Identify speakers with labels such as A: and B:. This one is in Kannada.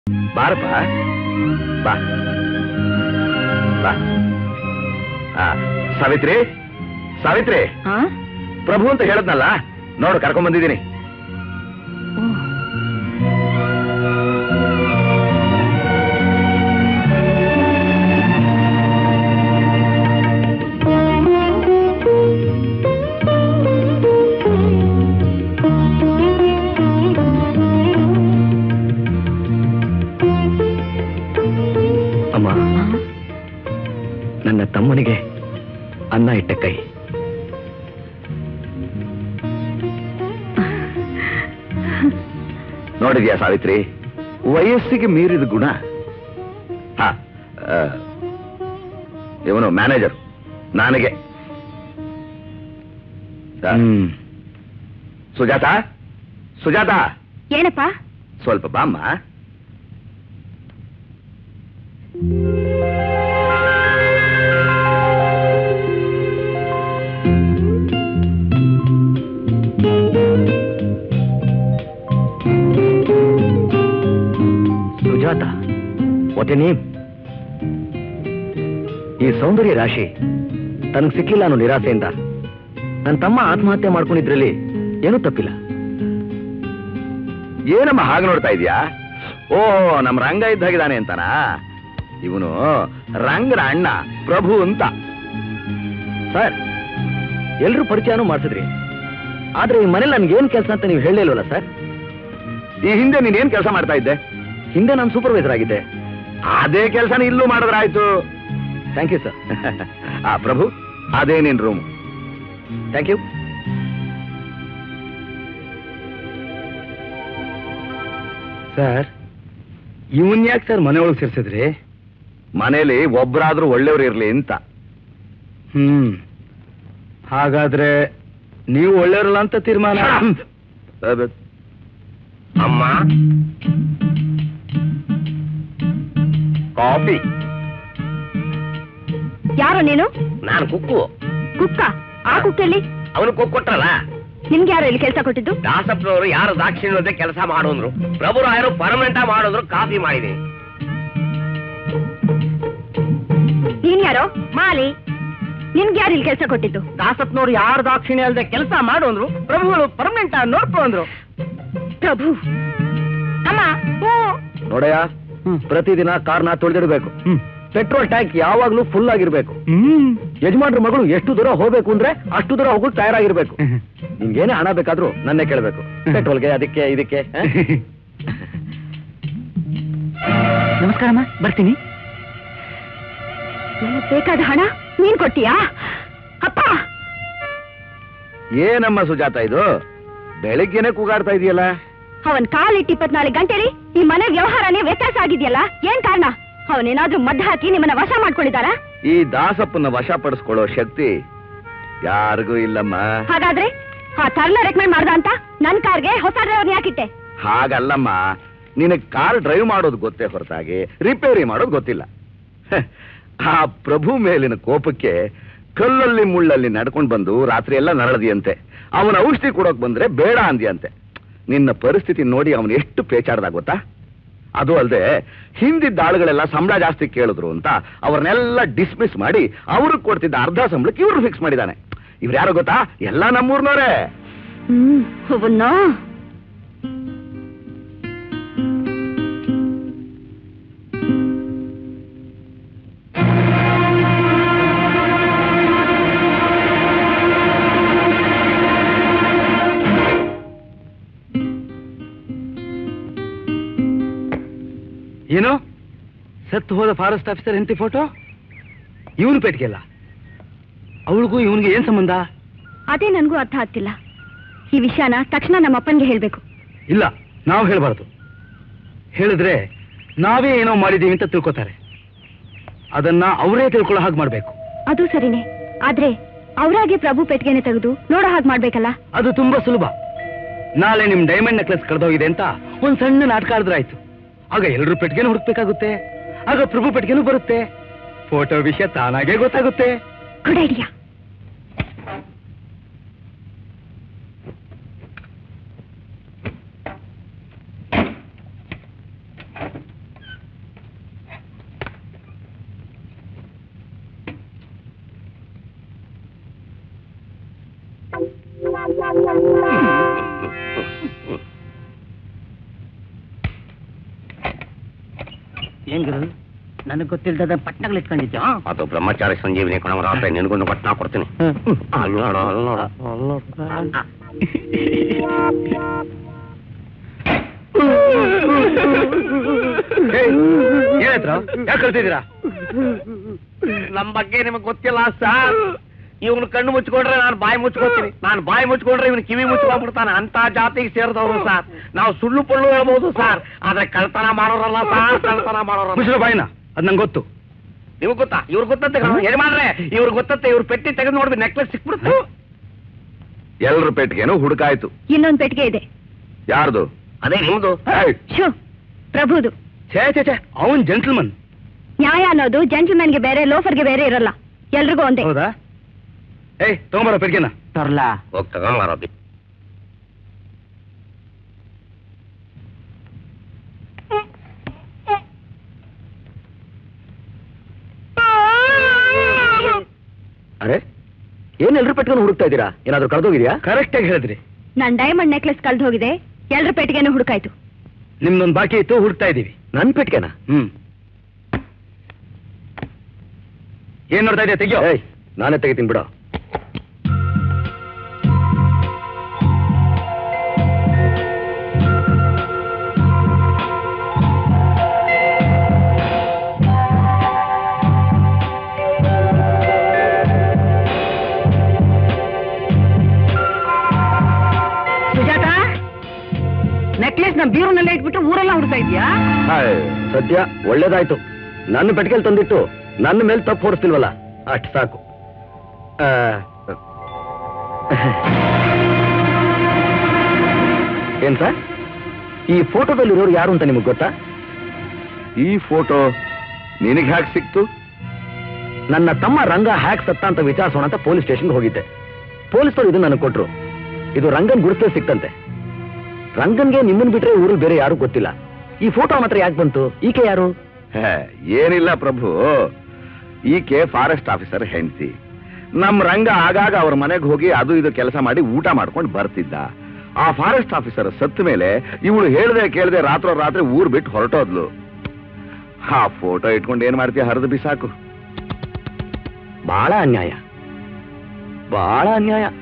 A: ಬಾರಪ್ಪ ಬಾ ಬಾ ಆ, ಸಾವಿತ್ರಿ ಸಾವಿತ್ರಿ
B: ಆ?
A: ಪ್ರಭು ಅಂತ ಹೇಳದ್ನಲ್ಲ ನೋಡು ಕರ್ಕೊಂಡ್ ಬಂದಿದ್ದೀನಿ
B: ಓ.
A: ಅಮ್ಮ
B: ಆ?
A: ನನ್ನ ತಮ್ಮನಿಗೆ ಅನ್ನ ಇಟ್ಟ ಕೈ ನೋಡಿದ್ಯಾ ಸಾವಿತ್ರಿ ವಯಸ್ಸಿಗೆ ಮೀರಿದ ಗುಣ ಹಾ ಆ, ಇವನು ಮ್ಯಾನೇಜರ್ ನನಗೆ ಆ, ಸುಜಾತ ಸುಜಾತ
B: ಏನಪ್ಪ
A: ಸ್ವಲ್ಪ ಬಾಮ್ಮ ಸುಜಾತ ಒಟ್ಟೆ ನೀ ಈ ಸೌಂದರ್ಯ ರಾಶಿ ತನಗೆ ಸಿಕ್ಕಿಲ್ಲ ಅನ್ನೋ ನಿರಾಸೆಯಿಂದ ನನ್ನ ತಮ್ಮ ಆತ್ಮಹತ್ಯೆ ಮಾಡ್ಕೊಂಡಿದ್ರಲ್ಲಿ ಏನೂ ತಪ್ಪಿಲ್ಲ ಏನಮ್ಮ ಹಾಗೆ ನೋಡ್ತಾ ಇದೀಯಾ ಓ ನಮ್ ರಂಗ ಇದ್ದಾಗಿದ್ದಾನೆ ಅಂತನಾ ಇವನು ರಂಗನ ಅಣ್ಣ ಪ್ರಭು ಅಂತ ಸರ್ ಎಲ್ರೂ ಪರಿಚಯನೂ ಮಾಡಿಸಿದ್ರಿ ಆದ್ರೆ ಈ ಮನೇಲಿ ನನ್ಗೆ ಏನ್ ಕೆಲಸ ಅಂತ ನೀವು ಹೇಳಲಿಲ್ವಲ್ಲ ಸರ್ ಈ ಹಿಂದೆ ನೀನ್ ಏನ್ ಕೆಲಸ ಮಾಡ್ತಾ ಇದ್ದೆ ಹಿಂದೆ ನಾನು ಸೂಪರ್ವೈಸರ್ ಆಗಿದ್ದೆ ಅದೇ ಕೆಲಸನ ಇಲ್ಲೂ ಮಾಡಿದ್ರಾಯ್ತು ಥ್ಯಾಂಕ್ ಯು ಸರ್ ಆ ಪ್ರಭು ಅದೇ ನಿನ್ ರೂಮ್ ಥ್ಯಾಂಕ್ ಯು
C: ಸರ್ ಇವನ್ ಯಾಕೆ ಸರ್ ಮನೆ ಒಳಗೆ ಸೇರ್ಸಿದ್ರಿ
A: ಮನೇಲಿ ಒಬ್ರಾದ್ರೂ ಒಳ್ಳೆಯವ್ರು ಇರ್ಲಿ ಅಂತ
C: ಹ್ಮ್ ಹಾಗಾದ್ರೆ ನೀವು ಒಳ್ಳೆಯವ್ರಲ್ಲ ಅಂತ ತೀರ್ಮಾನ
A: ಅಮ್ಮ ಕಾಫಿ
B: ಯಾರು ನೀನು
A: ನಾನು ಕುಕ್ಕು
B: ಕುಕ್ಕ ಆ ಕುಕ್ಕಲ್ಲಿ
A: ಅವನು ಕುಕ್ ಕೊಟ್ರಲ್ಲ
B: ನಿಮ್ಗೆ ಯಾರು ಇಲ್ಲಿ ಕೆಲಸ ಕೊಟ್ಟಿದ್ದು
A: ದಾಸಪ್ಪನವರು ಯಾರು ದಾಕ್ಷಿಣ್ಯತೆ ಕೆಲಸ ಮಾಡೋದ್ರು ಪ್ರಭುರಾಯರು ಪರ್ಮನೆಂಟ್ ಮಾಡಿದ್ರು ಕಾಫಿ ಮಾಡಿದೀನಿ
B: ನೀನ್ ಯಾರೋ ಮಾಲಿ ನಿನ್ಗೆ ಯಾರು ಇಲ್ಲಿ ಕೆಲಸ ಕೊಟ್ಟಿದ್ದು
C: ದಾಸತ್ನವ್ರು ಯಾರು ದಾಕ್ಷಿಣ್ಯ ಅಲ್ಲದೆ ಕೆಲಸ ಮಾಡೋಂದ್ರು ಪ್ರಭುಗಳು ಪರ್ಮನೆಂಟ್ ನೋಡ್ಕೊಂಡ್ರು
B: ಪ್ರಭು ಅಮ್ಮ ಓ
A: ನೋಡಯ್ಯ ಪ್ರತಿದಿನ ಕಾರ್ನ ತೊಳೆದಿಡ್ಬೇಕು ಪೆಟ್ರೋಲ್ ಟ್ಯಾಂಕ್ ಯಾವಾಗ್ಲೂ ಫುಲ್ ಆಗಿರ್ಬೇಕು ಯಜಮಾನ್ರ ಮಗಳು ಎಷ್ಟು ದೂರ ಹೋಗ್ಬೇಕು ಅಂದ್ರೆ ಅಷ್ಟು ದೂರ ಹೋಗಕ್ ತಯಾರಾಗಿರ್ಬೇಕು ನಿಮ್ಗೇನೇ ಹಣ ಬೇಕಾದ್ರೂ ನನ್ನೇ ಕೇಳಬೇಕು ಪೆಟ್ರೋಲ್ಗೆ ಅದಕ್ಕೆ ಇದಕ್ಕೆ ಆ?
C: ನಮಸ್ಕಾರಮ್ಮ ಬರ್ತೀನಿ
B: ನನಗ್ ಬೇಕಾದ ಹಣ ನೀನ್ ಕೊಟ್ಟಿಯಾ ಅಪ್ಪ
A: ಏನಮ್ಮ ಸುಜಾತ ಇದು ಬೆಳಿಗ್ಗೆನೆ ಕೂಗಾಡ್ತಾ ಇದೆಯಲ್ಲ
B: ಅವನ್ ಕಾಲಿಟ್ಟು ಇಪ್ಪತ್ನಾಲ್ಕು ಗಂಟೆಲಿ ಈ ಮನೆ ವ್ಯವಹಾರನೇ ವ್ಯತ್ಯಾಸ ಆಗಿದೆಯಲ್ಲ ಏನ್ ಕಾರಣ ಅವನೇನಾದ್ರೂ ಮದ್ದು ಹಾಕಿ ನಿಮ್ಮನ್ನ ವಶ ಮಾಡ್ಕೊಂಡಿದ್ದಾರ
A: ಈ ದಾಸಪ್ಪನ ವಶಪಡಿಸ್ಕೊಳ್ಳೋ ಶಕ್ತಿ ಯಾರಿಗೂ ಇಲ್ಲಮ್ಮ
B: ಹಾಗಾದ್ರೆ ಆ ತರ್ನ ರೆಕಮೆಂಡ್ ಮಾಡ್ದ ಅಂತ ನನ್ ಕಾರ್ಗೆ ಹೊಸ ಡ್ರೈವರ್ನ ಯಾಕಿಟ್ಟೆ
A: ಹಾಗಲ್ಲಮ್ಮ ನಿನಗ್ ಕಾರ್ ಡ್ರೈವ್ ಮಾಡೋದು ಗೊತ್ತೇ ಹೊರತಾಗಿ ರಿಪೇರಿ ಮಾಡೋದು ಗೊತ್ತಿಲ್ಲ ಹ, ಆ ಪ್ರಭು ಮೇಲಿನ ಕೋಪಕ್ಕೆ ಕಲ್ಲಲ್ಲಿ ಮುಳ್ಳಲ್ಲಿ ನಡ್ಕೊಂಡು ಬಂದು ರಾತ್ರಿ ಎಲ್ಲ ನರಳದಿಯಂತೆ ಅವನ ಔಷಧಿ ಕೊಡೋಕ್ ಬಂದ್ರೆ ಬೇಡ ಅಂದಿಯಂತೆ ನಿನ್ನ ಪರಿಸ್ಥಿತಿ ನೋಡಿ ಅವನು ಎಷ್ಟು ಪೇಚಾಡ್ದ ಗೊತ್ತಾ ಅದು ಅಲ್ಲದೆ ಹಿಂದಿದ್ದ ಆಳುಗಳೆಲ್ಲ ಸಂಬಳ ಜಾಸ್ತಿ ಕೇಳಿದ್ರು ಅಂತ ಅವ್ರನ್ನೆಲ್ಲ ಡಿಸ್ಮಿಸ್ ಮಾಡಿ ಅವ್ರಿಗೆ ಕೊಡ್ತಿದ್ದ ಅರ್ಧ ಸಂಬಳಕ್ಕೆ ಇವ್ರು ಫಿಕ್ಸ್ ಮಾಡಿದಾನೆ ಇವ್ರು ಯಾರು ಗೊತ್ತಾ ಎಲ್ಲ ನಮ್ಮೂರ್ನವರೇ
B: ಹ್ಮ್ ಅವನ್ನ
C: ಏನು ಸತ್ತು ಹೋದ ಫಾರೆಸ್ಟ್ ಆಫೀಸರ್ ಹೆಂಡತಿ ಫೋಟೋ ಇವನು ಪೇಟ್ಗೆಲ್ಲ ಅವಳಿಗೂ ಇವನಿಗೆ ಏನ್ ಸಂಬಂಧ
B: ಅದೇ ನನ್ಗೂ ಅರ್ಥ ಆಗ್ತಿಲ್ಲ ಈ ವಿಷಯನ ತಕ್ಷಣ ನಮ್ಮ ಅಪ್ಪನ್ಗೆ ಹೇಳ್ಬೇಕು
C: ಇಲ್ಲ ನಾವು ಹೇಳ್ಬಾರ್ದು ಹೇಳಿದ್ರೆ ನಾವೇ ಏನೋ ಮಾಡಿದೀವಿ ಅಂತ ತಿಳ್ಕೊತಾರೆ ಅದನ್ನ ಅವರೇ ತಿಳ್ಕೊಳ್ಳೋ ಹಾಗೆ ಮಾಡ್ಬೇಕು
B: ಅದು ಸರಿನೇ ಆದ್ರೆ ಅವರಾಗೆ ಪ್ರಭು ಪೆಟ್ಟಿಗೆನೆ ತೆಗೆದು ನೋಡೋ ಹಾಗೆ ಮಾಡ್ಬೇಕಲ್ಲ
C: ಅದು ತುಂಬಾ ಸುಲಭ ನಾಳೆ ನಿಮ್ ಡೈಮಂಡ್ ನೆಕ್ಲೆಸ್ ಕಳೆದೋಗಿದೆ ಅಂತ ಒಂದ್ ಸಣ್ಣ ನಾಟಕ ಆಡಿದ್ರಾಯ್ತು ಆಗ ಎಲ್ರೂ ಪೆಟ್ಟಿಗೆನೂ ಹುಡುಕ್ಬೇಕಾಗುತ್ತೆ ಆಗ ಪ್ರಭು ಪೆಟ್ಟಿಗೆನೂ ಬರುತ್ತೆ ಫೋಟೋ ವಿಷಯ ತಾನಾಗೇ ಗೊತ್ತಾಗುತ್ತೆ
B: ಗುಡ್ ಐಡಿಯಾ
D: ಏನ್ ಗುರು ನನಗ್ ಗೊತ್ತಿಲ್ದ ಪಟ್ನಗಳು ಇಟ್ಕೊಂಡಿದ್ಯಾ
C: ಅದು ಬ್ರಹ್ಮಚಾರಿ ಸಂಜೀವಿನಿ ಕಣವರಾತ್ರಿ ನಿನಗೊಂದು ಪಟ್ನ ಕೊಡ್ತೀನಿ ಅಲ್ಲಿ ನೋಡು ಅಲ್ಲಿ ನೋಡು ಏನಾಯ್ತು ಯಾಕೆ ಕಳ್ತಿದ್ದೀರಾ
D: ನಮ್ ಬಗ್ಗೆ ನಿಮಗ್ ಗೊತ್ತಿಲ್ಲ ಸರ್ ಇವನು ಕಣ್ಣು ಮುಚ್ಕೊಂಡ್ರೆ ನಾನು ಬಾಯಿ ಮುಚ್ಕೋತೀನಿ ನಾನು ಬಾಯಿ ಮುಚ್ಕೊಂಡ್ರೆ ಇವನು ಕಿವಿ ಮುಚ್ಕೊಂಡ್ಬಿಡ್ತಾನೆ ಅಂತ ಜಾತಿಗೆ ಸೇರಿದವರು ಸರ್ ನಾವು ಸುಳ್ಳು ಪಳ್ಳು ಹೇಳ್ಬೋದು ಸರ್ ಆದ್ರೆ ಕಳ್ತನ ಮಾಡೋರಲ್ಲ ಸರ್ ಕಳ್ತನ ಮಾಡೋರಲ್ಲ
C: ಮುಚ್ಚಿರೋ ಬಾಯಿನ ಅದ್ ನಂಗೆ ಗೊತ್ತು
D: ನಿಮ್ಗೆ ಗೊತ್ತಾ ಇವ್ರು ಗೊತ್ತಂತೆ ಏನ್ ಮಾಡ್ರೆ ಇವ್ರು ಗೊತ್ತತ್ತೆ ಇವ್ರ ಪೆಟ್ಟಿ ತೆಗೆದು ನೋಡ್ಬೇಕು ನೆಕ್ಲೆಸ್ ಸಿಕ್ಬಿಡ್ತು
A: ಎಲ್ರ ಪೆಟ್ಟಿಗೆನೂ ಹುಡುಕಾಯ್ತು
B: ಇನ್ನೊಂದ್ ಪೆಟ್ಟಿಗೆ ಇದೆ
A: ಯಾರ್ದು
D: ಅದೇ ನಿಮ್ದು
A: ಏಯ್,
B: ಶೋ ಪ್ರಭುದು
C: ಛೇ ಛೇ ಛೇ ಅವನ್ ಜೆಂಟಲ್ಮನ್
B: ನ್ಯಾಯ ಅನ್ನೋದು ಜೆಂಟಲ್ಮನ್ಗೆ ಬೇರೆ ಲೋಫರ್ಗೆ ಬೇರೆ ಇರಲ್ಲ ಎಲ್ರಿಗೂ ಒಂದೇ
C: ಹೌದಾ ಏಯ್ ತಗೊಂಬರೋ ಪೆಟ್ಟಿಗೆನ
D: ತರ್ಲಾ
C: ಹೋಗ್ ತಗೊಂಬಾರೋದಿ
A: ಅರೆ ಏನ್ ಎಲ್ರ ಪೆಟ್ಟಿಗೆನೂ ಹುಡುಕ್ತಾ ಇದ್ದೀರಾ ಏನಾದ್ರೂ ಕಳೆದೋಗಿದ್ಯಾ
C: ಕರೆಕ್ಟ್ ಆಗಿ ಹೇಳಿದ್ರಿ
B: ನನ್ ಡೈಮಂಡ್ ನೆಕ್ಲೆಸ್ ಕಳ್ದು ಹೋಗಿದೆ ಎಲ್ರ ಪೆಟ್ಟಿಗೆನೂ ಹುಡುಕಾಯ್ತು
C: ನಿಮ್ದೊಂದು ಬಾಕಿ ಇತ್ತು ಹುಡುಕ್ತಾ ಇದೀವಿ
A: ನನ್ ಪೆಟ್ಟಿಗೆನಾ
C: ಹ್ಮ್ ಏನ್ ನೋಡ್ತಾ ಇದೆಯಾ ತೆಗಿಯೋ
A: ಏಯ್ ನಾನೇ ತೆಗಿತೀನಿ ಬಿಡೋ
D: ಸುಜಾತ ನೆಕ್ಲೆಸ್ ನಮ್ ಬೀರುನಲ್ಲೇ ಇಟ್ಬಿಟ್ಟು ಊರೆಲ್ಲ ಹುಡ್ತಾ ಇದೀಯಾ
A: ಹಾಯ್, ಸದ್ಯ ಒಳ್ಳೇದಾಯ್ತು ನನ್ನ ಪೆಟ್ಟಿಗೆಲ್ ತಂದಿಟ್ಟು ನನ್ನ ಮೇಲೆ ತಪ್ಪು ಹೊರಿಸ್ತಿಲ್ವಲ್ಲ ಅಷ್ಟು ಸಾಕು ಆ, ಏನ್ ಸರ್ ಈ ಫೋಟೋದಲ್ಲಿರೋರು ಯಾರು ಅಂತ ನಿಮಗೆ ಗೊತ್ತಾ ಈ ಫೋಟೋ ನಿನಗೆ ಹ್ಯಾಕ್ ಸಿಕ್ತು ನನ್ನ ತಮ್ಮ ರಂಗ ಹ್ಯಾಕ್ ಸತ್ತ ಅಂತ ವಿಚಾರಿಸೋಣ ಅಂತ ಪೊಲೀಸ್ ಸ್ಟೇಷನ್ಗೆ ಹೋಗಿದ್ದೆ ಪೊಲೀಸರು ಇದು ನನಗೆ ಕೊಟ್ರು ಇದು ರಂಗನ್ ಗುರುತೇ ಸಿಕ್ತಂತೆ ರಂಗನ್ಗೆ ನಿಮ್ಮನ್ ಬಿಟ್ರೆ ಊರಲ್ಲಿ ಬೇರೆ ಯಾರು ಗೊತ್ತಿಲ್ಲ ಈ ಫೋಟೋ ಮಾತ್ರ ಯಾಕೆ ಬಂತು ಈಕೆ ಯಾರು ಏನಿಲ್ಲ ಪ್ರಭು ಈಕೆ ಫಾರೆಸ್ಟ್ ಆಫೀಸರ್ ಹೆಂಡತಿ ನಮ್ ರಂಗ ಆಗಾಗ ಅವ್ರ ಮನೆಗೆ ಹೋಗಿ ಅದು ಇದು ಕೆಲಸ ಮಾಡಿ ಊಟ ಮಾಡ್ಕೊಂಡು ಬರ್ತಿದ್ದ ಆ ಫಾರೆಸ್ಟ್ ಆಫೀಸರ್ ಸತ್ತ ಮೇಲೆ ಇವಳು ಹೇಳ್ದೆ ಕೇಳ್ದೆ ರಾತ್ರೋ ರಾತ್ರಿ ಊರ್ ಬಿಟ್ಟು ಹೊರಟೋದ್ಲು ಆ ಫೋಟೋ ಇಟ್ಕೊಂಡು ಏನ್ ಮಾಡ್ತೀಯ ಹರಿದು ಬಿಸಾಕು ಬಹಳ ಅನ್ಯಾಯ ಬಹಳ ಅನ್ಯಾಯ